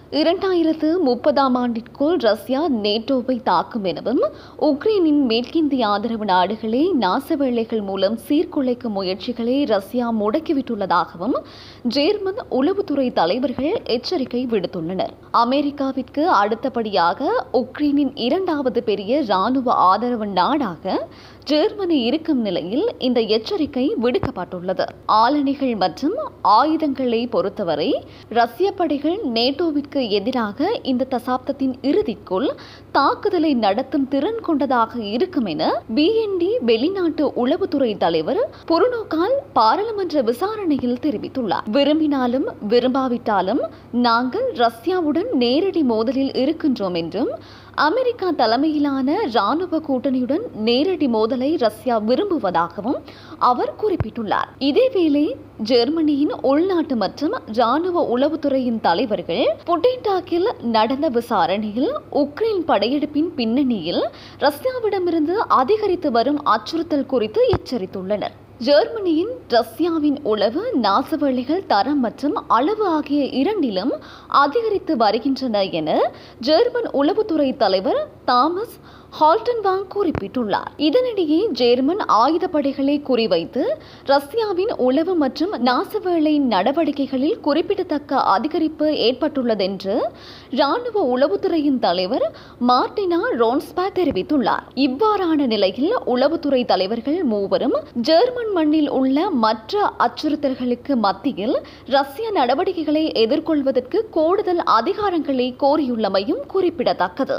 இரண்டாயிரத்து முப்பதாம் ஆண்டிற்குள் ரஷ்யா நேட்டோவை தாக்கும் எனவும் உக்ரைனின் மேற்கிந்திய ஆதரவு நாடுகளை நாசவேளைகள் மூலம் சீர்குலைக்கும் முயற்சிகளை ரஷ்யா முடக்கிவிட்டுள்ளதாகவும் ஜேர்மன் உளவுத்துறை தலைவர்கள் எச்சரிக்கை விடுத்துள்ளனர் அமெரிக்காவிற்கு அடுத்தபடியாக உக்ரைனின் இரண்டாவது பெரிய ராணுவ ஆதரவு நாடாக ஜெர்மனி இருக்கும் நிலையில் இந்த எச்சரிக்கை விடுக்கப்பட்டுள்ளது ஆளணிகள் மற்றும் ஆயுதங்களை பொறுத்தவரை ரஷ்ய படைகள் நேட்டோவிற்கு எதிராக இந்த தசாப்தத்தின் இறுதிக்குள் தாக்குதலை நடத்தும் திறன் கொண்டதாக இருக்கும் என பிஎன்டி வெளிநாட்டு உளவுத்துறை தலைவர் புருனோகால் பாராளுமன்ற விசாரணையில் தெரிவித்துள்ளார் விரும்பினாலும் விரும்பாவிட்டாலும் நாங்கள் ரஷ்யாவுடன் நேரடி மோதலில் இருக்கின்றோம் என்றும் அமெரிக்கா தலைமையிலான ராணுவ கூட்டணியுடன் நேரடி மோதலை ரஷ்யா விரும்புவதாகவும் அவர் குறிப்பிட்டுள்ளார் இதேவேளை ஜெர்மனியின் உள்நாட்டு மற்றும் ராணுவ உளவுத்துறையின் தலைவர்கள் புட்டேன்டாக்கில் நடந்த விசாரணையில் உக்ரைன் படையெடுப்பின் பின்னணியில் ரஷ்யாவிடமிருந்து அதிகரித்து வரும் அச்சுறுத்தல் குறித்து எச்சரித்துள்ளனர் ஜெர்மனியின் ரஷ்யாவின் உளவு நாசவழிகள் தரம் மற்றும் அளவு ஆகிய இரண்டிலும் அதிகரித்து வருகின்றன என ஜெர்மன் உளவுத்துறை தலைவர் தாமஸ் ஹால்டன்வாங் குறிப்பிட்டுள்ளார் இதனிடையே ஜெர்மன் ஆயுதப்படைகளை குறிவைத்து ரஷ்யாவின் உளவு மற்றும் நாசவேளை நடவடிக்கைகளில் குறிப்பிடத்தக்க அதிகரிப்பு ஏற்பட்டுள்ளதென்று ராணுவ உளவுத்துறையின் தலைவர் மார்டினா ரோன்ஸ்பேக் தெரிவித்துள்ளார் இவ்வாறான நிலையில் உளவுத்துறை தலைவர்கள் மூவரும் ஜெர்மன் மண்ணில் உள்ள மற்ற அச்சுறுத்தல்களுக்கு மத்தியில் ரஷ்ய நடவடிக்கைகளை எதிர்கொள்வதற்கு கூடுதல் அதிகாரங்களை கோரியுள்ளமையும் குறிப்பிடத்தக்கது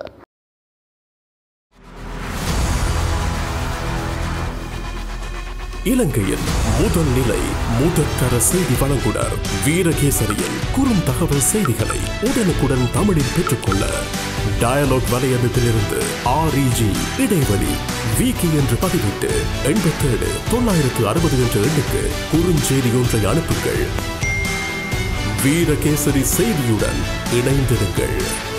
இலங்கையின் முதல் நிலை முதற்கர செய்தி வழங்குனர் வீரகேசரியின் குறும் தகவல் செய்திகளை உடனுக்குடன் தமிழில் பெற்றுக்கொள்ள டயலாக் வலையமைப்பிலிருந்து ஆர்இஜி இடைவெளி விகி என்று பதிவிட்டு எண்பத்தேழு தொள்ளாயிரத்து அறுபது என்ற எண்ணுக்கு குறுஞ்செய்தி ஒன்றை அனுப்புங்கள் வீரகேசரி செய்தியுடன் இணைந்திருங்கள்